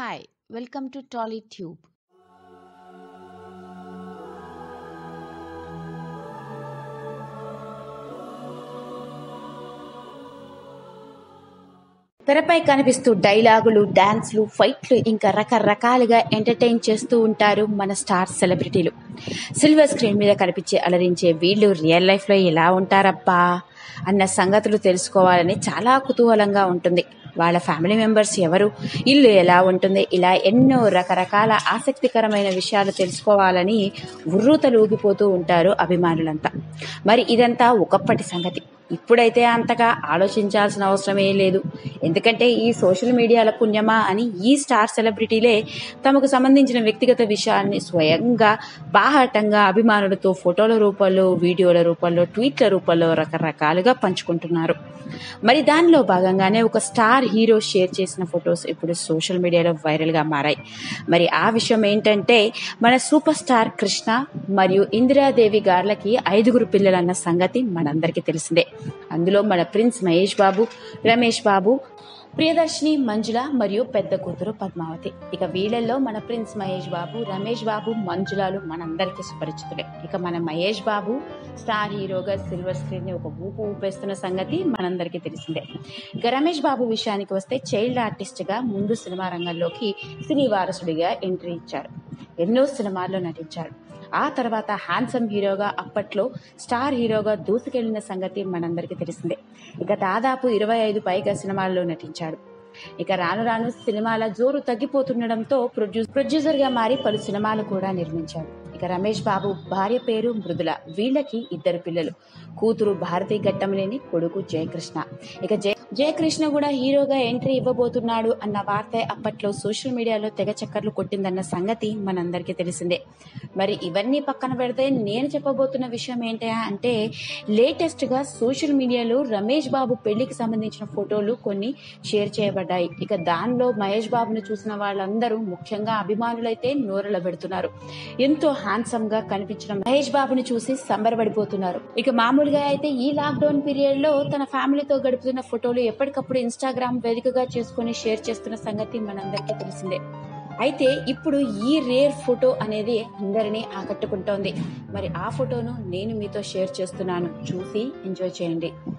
Hi, welcome to TollyTube. తెరపై కనిపిస్తూ డైలాగులు డాన్స్లు ఫైట్లు ఇంకా రకరకాలుగా ఎంటర్టైన్ చేస్తూ ఉంటారు మన స్టార్ సెలబ్రిటీలు సిల్వర్ స్క్రీన్ మీద కనిపించే అలరించే వీళ్ళు రియల్ లైఫ్లో ఎలా ఉంటారబ్బా అన్న సంగతులు తెలుసుకోవాలని చాలా కుతూహలంగా ఉంటుంది వాళ్ళ ఫ్యామిలీ మెంబర్స్ ఎవరు ఇల్లు ఎలా ఉంటుంది ఇలా ఎన్నో రకరకాల ఆసక్తికరమైన విషయాలు తెలుసుకోవాలని ఉర్రూతలు ఊగిపోతూ ఉంటారు అభిమానులంతా మరి ఇదంతా ఒకప్పటి సంగతి ఇప్పుడైతే అంతగా ఆలోచించాల్సిన అవసరమే లేదు ఎందుకంటే ఈ సోషల్ మీడియాల పుణ్యమా అని ఈ స్టార్ సెలబ్రిటీలే తమకు సంబంధించిన వ్యక్తిగత విషయాన్ని స్వయంగా బాహాటంగా అభిమానులతో ఫోటోల రూపంలో వీడియోల రూపంలో ట్వీట్ల రూపంలో రకరకాలుగా పంచుకుంటున్నారు మరి దానిలో భాగంగానే ఒక స్టార్ హీరో షేర్ చేసిన ఫొటోస్ ఇప్పుడు సోషల్ మీడియాలో వైరల్గా మారాయి మరి ఆ విషయం ఏంటంటే మన సూపర్ స్టార్ కృష్ణ మరియు ఇందిరాదేవి గార్లకి ఐదుగురు పిల్లలన్న సంగతి మనందరికీ తెలిసిందే అందులో మన ప్రిన్స్ మహేష్ బాబు రమేష్ బాబు ప్రియదర్శిని మంజుల మరియు పెద్ద కూతురు పద్మావతి ఇక వీళ్ళల్లో మన ప్రిన్స్ మహేష్ బాబు రమేష్ బాబు మంజులాలు మనందరికీ సుపరిచితులే ఇక మన మహేష్ బాబు స్టార్ హీరోగా సిల్వర్ స్క్రీన్ ని ఒక ఊపు ఊపేస్తున్న సంగతి మనందరికీ తెలిసిందే ఇక రమేష్ బాబు విషయానికి వస్తే చైల్డ్ ఆర్టిస్ట్ గా ముందు సినిమా రంగంలోకి సినీ వారసుడిగా ఎంట్రీ ఇచ్చాడు ఎన్నో సినిమాల్లో నటించాడు ఆ తర్వాత హ్యాండ్సమ్ హీరోగా అప్పట్లో స్టార్ హీరోగా దూసుకెళ్లిన సంగతి మనందరికీ తెలిసిందే ఇక దాదాపు ఇరవై ఐదు పైగా సినిమాల్లో నటించాడు ఇక రాను రాను సినిమాల జోరు తగ్గిపోతుండడంతో ప్రొడ్యూస్ ప్రొడ్యూసర్ గా మారి పలు సినిమాలు కూడా నిర్మించాడు ఇక రమేష్ బాబు భార్య పేరు మృదుల వీళ్ళకి ఇద్దరు పిల్లలు కూతురు భారతి ఘట్టంలేని కొడుకు జయకృష్ణ ఇక జయ జయకృష్ణ కూడా హీరోగా ఎంట్రీ ఇవ్వబోతున్నాడు అన్న వార్త అప్పట్లో సోషల్ మీడియాలో తెగ చక్కర్లు కొట్టిందన్న సంగతి మనందరికీ తెలిసిందే మరి ఇవన్నీ పక్కన పెడితే నేను చెప్పబోతున్న విషయం ఏంటి అంటే లేటెస్ట్ గా సోషల్ మీడియాలో రమేష్ బాబు పెళ్లికి సంబంధించిన ఫోటోలు కొన్ని షేర్ చేయబడ్డాయి ఇక దానిలో మహేష్ బాబును చూసిన వాళ్ళందరూ ముఖ్యంగా అభిమానులైతే నోరల పెడుతున్నారు ఎంతో హ్యాండ్సమ్ గా కనిపించిన మహేష్ బాబుని చూసి సంబరపడిపోతున్నారు ఇక మామూలుగా అయితే ఈ లాక్డౌన్ పీరియడ్ లో తన ఫ్యామిలీతో గడుపుతున్న ఫోటోలు ఎప్పటికప్పుడు ఇన్స్టాగ్రామ్ వేదికగా చేసుకుని షేర్ చేస్తున్న సంగతి మనందరికీ తెలిసిందే అయితే ఇప్పుడు ఈ రేర్ ఫోటో అనేది అందరినీ ఆకట్టుకుంటోంది మరి ఆ ఫోటోను నేను మీతో షేర్ చేస్తున్నాను చూసి ఎంజాయ్ చేయండి